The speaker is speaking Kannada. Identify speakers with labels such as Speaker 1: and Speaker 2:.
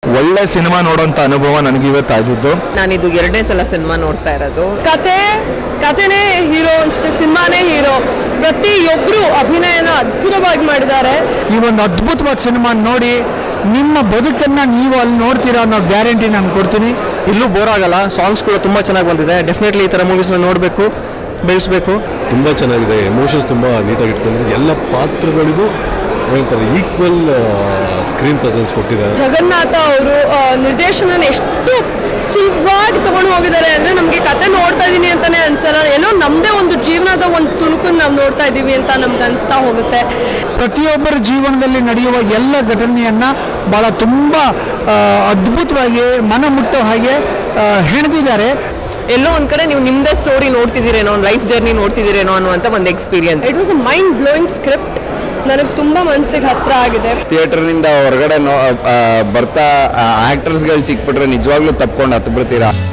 Speaker 1: ಒಳ್ಳೆ ಸಿನಿಮಾ ನೋಡೋಂಥ ಅನುಭವ ನನಗೆ ಇವತ್ತು ಆಗಿದ್ದು
Speaker 2: ನಾನಿದು ಎರಡನೇ ಸಲ ಸಿನಿಮಾ ನೋಡ್ತಾ ಇರೋದು
Speaker 3: ಕತೆ ಕತೆನೇ ಹೀರೋ ಅನ್ಸುತ್ತೆ ಸಿನಿಮಾನೇ ಹೀರೋ ಪ್ರತಿಯೊಬ್ಬರು ಅಭಿನಯನ ಅದ್ಭುತವಾಗಿ ಮಾಡಿದ್ದಾರೆ
Speaker 4: ಈ ಒಂದು ಅದ್ಭುತವಾದ ಸಿನಿಮಾ ನೋಡಿ ನಿಮ್ಮ ಬದುಕನ್ನು ನೀವು ಅಲ್ಲಿ ನೋಡ್ತೀರಾ ಅನ್ನೋ ಗ್ಯಾರಂಟಿ ನಾನು ಕೊಡ್ತೀನಿ
Speaker 5: ಇಲ್ಲೂ ಬೋರ್ ಆಗಲ್ಲ ಸಾಂಗ್ಸ್ ಕೂಡ ತುಂಬ ಚೆನ್ನಾಗಿ ಬಂದಿದೆ ಡೆಫಿನೆಟ್ಲಿ ಈ ಥರ ಮೂವೀಸ್ನ ನೋಡಬೇಕು ಬೆಳೆಸಬೇಕು
Speaker 6: ತುಂಬ ಚೆನ್ನಾಗಿದೆ ಎಮೋಷನ್ಸ್ ತುಂಬ ನೀಟಾಗಿ ಇಟ್ಕೊಂಡಿದೆ ಎಲ್ಲ ಪಾತ್ರಗಳಿಗೂ ಏನಂತಾರೆ ಈಕ್ವಲ್ ಸ್ಕ್ರೀನ್ ಪ್ರೆಸೆನ್ಸ್ ಕೊಟ್ಟಿದ್ದಾರೆ
Speaker 3: ಜಗನ್ನಾಥ ಅವರು ನಿರ್ದೇಶನ ಎಷ್ಟು ಸುಲಭವಾಗಿ ತಗೊಂಡು ಹೋಗಿದ್ದಾರೆ ಅಂದ್ರೆ ನಮಗೆ ಕತೆ ನೋಡ್ತಾ ಇದೀನಿ ಅಂತಾನೆ ಅನ್ಸಲ್ಲ ಏನೋ ನಮ್ದೇ ಒಂದು ಜೀವನದ ಒಂದು ತುಣುಕನ್ನು ನಾವು ನೋಡ್ತಾ ಇದೀವಿ ಅಂತ ನಮ್ಗೆ ಅನಿಸ್ತಾ ಹೋಗುತ್ತೆ
Speaker 4: ಪ್ರತಿಯೊಬ್ಬರ ಜೀವನದಲ್ಲಿ ನಡೆಯುವ ಎಲ್ಲ ಘಟನೆಯನ್ನು ಭಾಳ ತುಂಬ ಆ, ಅದ್ಭುತವಾಗಿ ಮನ ಮುಟ್ಟೋ ಹಾಗೆ ಆ, ಹೆಣೆದಿದ್ದಾರೆ
Speaker 2: ಎಲ್ಲೋ ಒಂದ್ ಕಡೆ ನೀವು ನಿಮ್ದೇ ಸ್ಟೋರಿ ನೋಡ್ತಿದ್ದೀರೇನೋ ಒಂದು ಲೈಫ್ ಜರ್ನಿ ನೋಡ್ತಿದ್ದೀರೇನೋ ಅನ್ನುವಂಥ ಒಂದು experience
Speaker 3: it was a mind blowing script ನನಗೆ ತುಂಬ ಮನಸ್ಸಿಗೆ ಹತ್ರ ಆಗಿದೆ
Speaker 1: ಥಿಯೇಟರ್ನಿಂದ ಹೊರಗಡೆ ನೋ ಬರ್ತಾ ಆ್ಯಕ್ಟರ್ಸ್ಗಳು ಸಿಕ್ಬಿಟ್ರೆ ನಿಜವಾಗ್ಲೂ ತಪ್ಕೊಂಡು ಹತ್ತು ಬಿಡ್ತೀರಾ